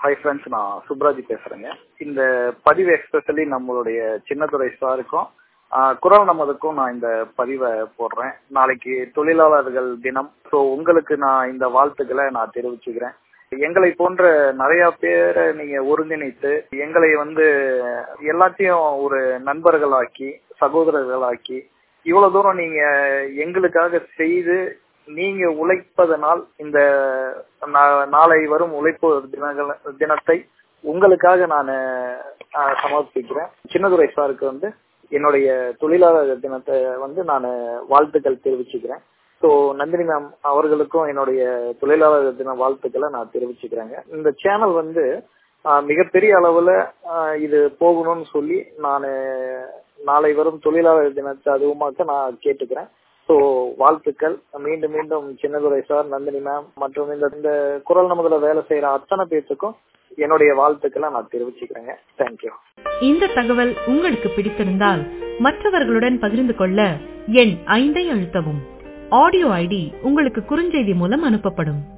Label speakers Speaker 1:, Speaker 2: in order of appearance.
Speaker 1: hi friends நான் சுப்ராஜ் பேசுறேங்க இந்த பதிவு எக்ஸ்பெஷலி நம்மளுடைய சின்னதுரை சாருக்கும் ஆஹ், குரல் நமதுக்கும் நான் இந்த பதிவை போடுறேன் நாளைக்கு தொழிலாளர்கள் தினம் ஸோ உங்களுக்கு நான் இந்த வாழ்த்துக்களை நான் தெரிவிச்சுக்கிறேன் எங்களை போன்ற நிறைய பேரை நீங்க ஒருங்கிணைத்து எங்களை வந்து எல்லாத்தையும் ஒரு நண்பர்களாக்கி சகோதரர்களாக்கி இவ்வளவு தூரம் நீங்க எங்களுக்காக செய்து நீங்க உழைப்பதனால் இந்த நா- நாளை வரும் உழைப்பு தினங்கள் தினத்தை உங்களுக்காக நான் சமர்ப்பிக்கிறேன் சின்னதுரை சாருக்கு வந்து என்னுடைய தொழிலாளர் தினத்தை வந்து நான் வாழ்த்துக்கள் தெரிவிச்சுக்கிறேன் ஸோ நந்தினி மேம் அவர்களுக்கும் என்னுடைய தொழிலாளர் தின வாழ்த்துக்களை நான் தெரிவிச்சுக்கிறேங்க இந்த சேனல் வந்து ஆஹ், மிகப்பெரிய அளவுல ஆஹ், இது போகணும்னு சொல்லி நான் நாளை வரும் தொழிலாளர் தினத்தை அதுவுமாக்க நான் கேட்டுக்கிறேன் ஸோ வாழ்த்துக்கள் மீண்டும் மீண்டும் சின்னதுரை சார் நந்தினி மேம் மற்றும் இந்த இந்த குரல் நமதுல வேலை செய்யற அத்தனை பேர்த்துக்கும் என்னுடைய வாழ்த்துக்களை நான் தெரிவிச்சுக்கிறேங்க தேங்க்யூ
Speaker 2: இந்த தகவல் உங்களுக்கு பிடித்திருந்தால் மற்றவர்களுடன் பகிர்ந்து கொள்ள எண் ஐந்தை அழுத்தவும் ஆடியோ ஐடி உங்களுக்கு குறுஞ்செய்தி மூலம் அனுப்பப்படும்